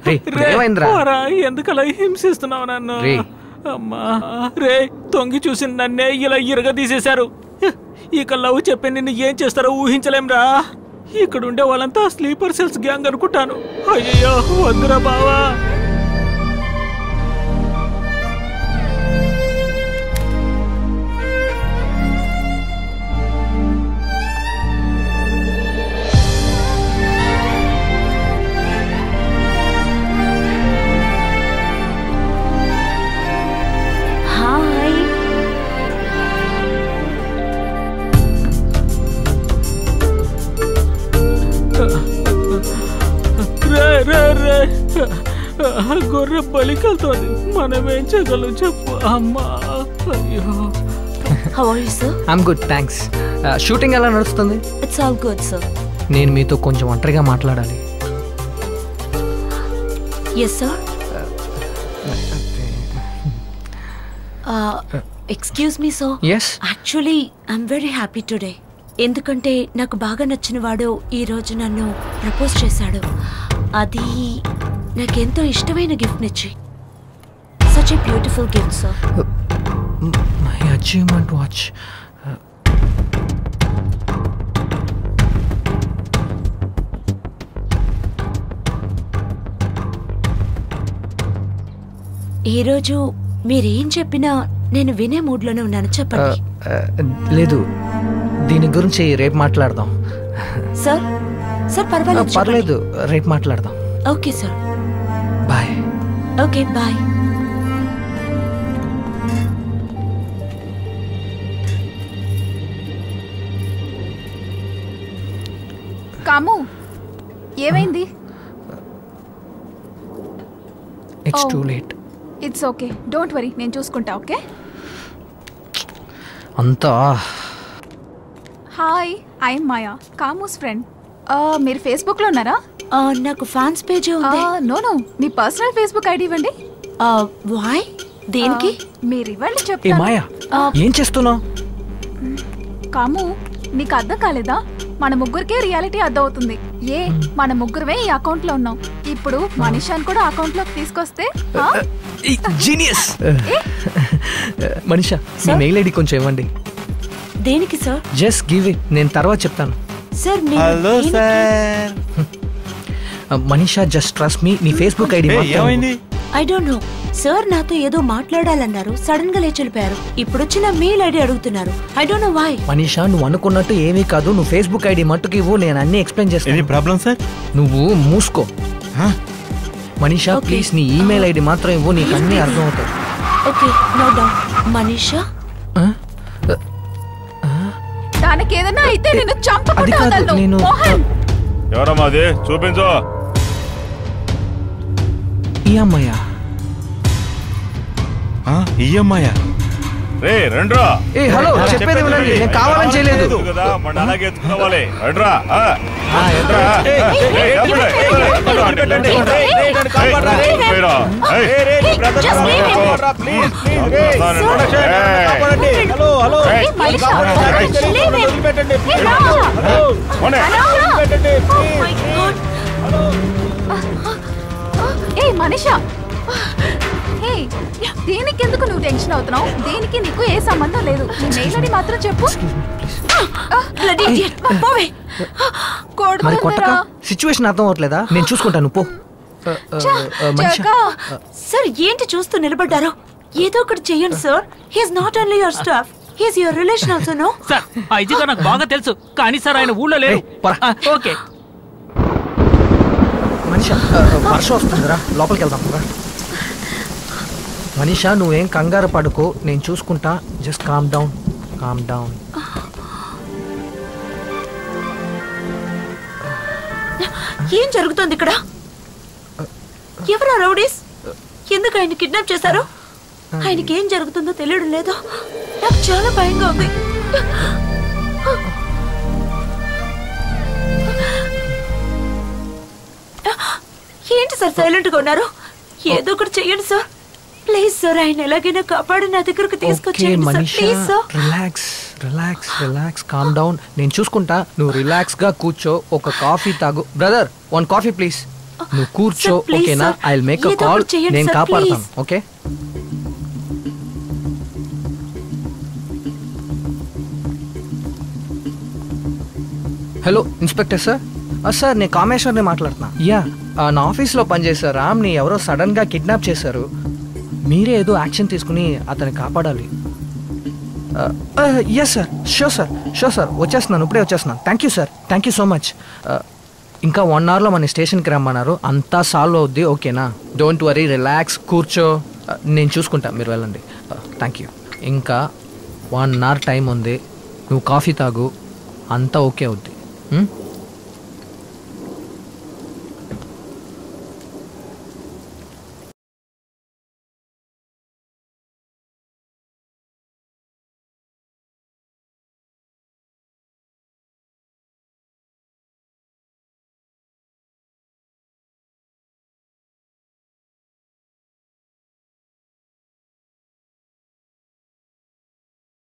రే రే, ఏమైందిరా పోరా, ఎందుకలా హింసిస్తున్నావు నన్ను రే. అమ్మా రే తొంగి చూసి నన్నే ఇలా ఇరగ తీసేశారు ఇక లవ్ చెప్పి నిన్ను ఏం చేస్తారో ఊహించలేంరా ఇక్కడ ఉండే వాళ్ళంతా స్లీపర్ సెల్స్ గ్యాంగ్ అనుకుంటాను అయ్యో వద్దురా బావా హాయ్ రే రే రే గొర్రె బలికెళ్తోంది మనం ఏం చేయగలం చెప్పు అమ్మా అయ్యో how are you sir I'm good thanks shooting ఎలా నడుస్తుంది ఇట్స్ ఆల్ గుడ్ సార్ నేను మీతో కొంచెం ఒంటరిగా మాట్లాడాలి yes sir excuse me so yes actually I'm very happy today ఎందుకంటే నాకు బాగా నచ్చిన వాడు ఈ రోజు నన్ను ప్రపోజ్ చేశాడు అది నాకెంతో ఇష్టమైన గిఫ్ట్ నిచ్చి such a beautiful gift sir my achievement watch ఈరోజు మీరేం చెప్పినా నేను వినే మూడ్లోనే ఉన్నాను చెప్పండి లేదు దీని గురించి రేపు మాట్లాడదాం సార్ సార్ పర్వాలేదు చెప్పండి. పర్లేదు రేపు మాట్లాడదాం okay sir bye okay bye Kamu ఏమైంది it's Oh. Too late it's okay don't worry నేను చూసుకుంటా ఓకే అంతా hi I'm Maya Kamu's friend మీరు ఫేస్బుక్లో ఉన్నారా ఆ, నాకు ఫ్యాన్స్ పేజ్ ఉంది నో నో మీ పర్సనల్ ఫేస్బుక్ ఐడి ఇవ్వండి వాయ్ దేనికి ఆ, మీరు ఇవ్వండి ఏ చెప్తాను మాయా ఆ, ఏం చేస్తున్నావు కాము నీకు అర్థం కాలేదా మన ముగ్గురికే రియాలిటీ అర్థం అవుతుంది ఏ మన ముగ్గురమే ఈ అకౌంట్ లో ఉన్నాం ఇప్పుడు మనీషాని కూడా అకౌంట్ లోకి తీసుకొస్తే ఆ? జీనియస్ మనిషా మీ Sir? మెయిల్ ఐడి కొంచెం ఇవ్వండి దేనికి సార్ జస్ట్ గివ్ ఇట్ నేను తర్వాత చెప్తాను సార్ మీరు హలో దేనికి- sir Manisha just trust me నీ ఫేస్బుక్ ఐడి ఏమైంది ఐ డోంట్ నో సార్ నాతో ఏదో మాట్లాడాలన్నారు సడన్ గా లేచి వెళ్ళిపోయారు ఇప్పుడు వచ్చిన మెయిల్ ఐడి అడుగుతున్నారు I don't know why Manisha నువ్వు అనుకున్నట్టు ఏమీ కాదు నువ్వు ఫేస్బుక్ ఐడి మట్టుకు ఇవ్వు నేను అన్ని ఎక్స్ప్లెయిన్ ఎనీ చేస్తాను ప్రాబ్లం సార్ నువ్వు మూసుకో మనీషా Okay. ప్లీజ్ నీ ఈమెయిల్ ఐడి మాత్రం ఇవ్వు నీకు అన్ని అర్థం అవుతాయి ఓకే నో డౌట్ మనీషా దానికి ఏదైనా అయితే నేను అది చంపకుండా కాదు వదలను. నేను మోహన్ ఎవరమ్మా అది చూపించు ఈ అమ్మాయా ఈఎంఐయా రే రండ్రా ఏ హలో చెప్పేది వినండి నేను కావాలని చేయలేదు కదా మన అలాగే ఎత్తుకోవాలి రండ్రా ఆ. ఆ, ఎదురా. ఏయ్, ఏయ్, తమ్ముడు, ఏయ్, తమ్ముడు, అంటే ఇట్లా అంటే. ఏయ్, పోయిరా. ఏయ్, just leave him. వస్తానండి. ఏయ్. హలో హలో ఏయ్, ఏ, మనీషా, ఏయ్, leave him. వదిలిపెట్టండి ఏ, రా. పోనీ. వదిలిపెట్టండి Oh my God. ఏ మనీషా ఏ దీనికి ఎందుకు నువ్వు టెన్షన్ అవుతున్నావు దీనికి నీకు ఏ సంబంధం లేదు నీ మెయిల్ ఐడి మాత్రం చెప్పు Bloody idiot. పోవే. మరి కొట్టక కొడుకుందరా సిచ్యువేషన్ అర్థం అవట్లేదా నేను చూసుకుంటాను పో ఆ, ఆ, ఆ, మనీషా సార్ ఏంటి చూస్తూ నిలబడ్డారో ఏదో ఒకటి చెయ్యండి sir he's not only your staff he's your relation also no sir ఆ ఇజిగా నాకు బాగా తెలుసు కానీ సార్ ఆయన ఊళ్ళో లేరు ఏయ్, పోరా. ఆ, ఓకే మనీషా ఆ, ఆ, వర్షం వస్తుందిరా లోపలికి వెళ్దాం రా మనీషా నువ్వేం కంగారు పడుకో నేను చూసుకుంటా just calm down calm down ఏం జరుగుతుంది ఇక్కడ ఎవరా రౌడీస్ ఎందుకు ఆయన కిడ్నాప్ చేశారు ఆయనకి ఏం జరుగుతుందో తెలియడం లేదు నాకు చాలా భయంగా ఉంది ఏంటి సార్ సైలెంట్ గా ఉన్నారు ఏదో ఒకటి చెయ్యండి సార్ ప్లీజ్ సార్ ఆయన ఎలాగైనా కాపాడి నా దగ్గరకు ఓకే తీసుకొచ్చేయండి sir Manisha please sir relax relax relax calm down నేను చూసుకుంటా నువ్వు రిలాక్స్ గా కూర్చో ఒక కాఫీ తాగు బ్రదర్ వన్ కాఫీ ప్లీజ్ నువ్వు కూర్చో Sir, please, ఓకేనా sir. ఐ మేక్ అ ఏదో కాల్ ఒకటి చేయండి, నేను sir, కాపాడతాను please. Okay hello inspector sir sir నేను కామేశ్వర్ని మాట్లాడుతున్నా యా ఆ, నా ఆఫీస్లో పనిచేసే రామ్ని ఎవరో సడన్గా కిడ్నాప్ చేశారు మీరే ఏదో యాక్షన్ తీసుకుని అతన్ని కాపాడాలి yes sir sure sir sure sir వచ్చేస్తున్నాను ఇప్పుడే వచ్చేస్తున్నాను thank you sir thank you so much ఇంకా వన్ అవర్లో మన స్టేషన్కి రమ్మన్నారు అంతా సాల్వ్ అవుద్ది ఓకేనా డోంట్ వరీ రిలాక్స్ కూర్చో Uh, నేను చూసుకుంటా మీరు వెళ్ళండి థ్యాంక్ యూ ఇంకా వన్ అవర్ టైం ఉంది నువ్వు కాఫీ తాగు అంతా ఓకే అవుద్ది Hmm?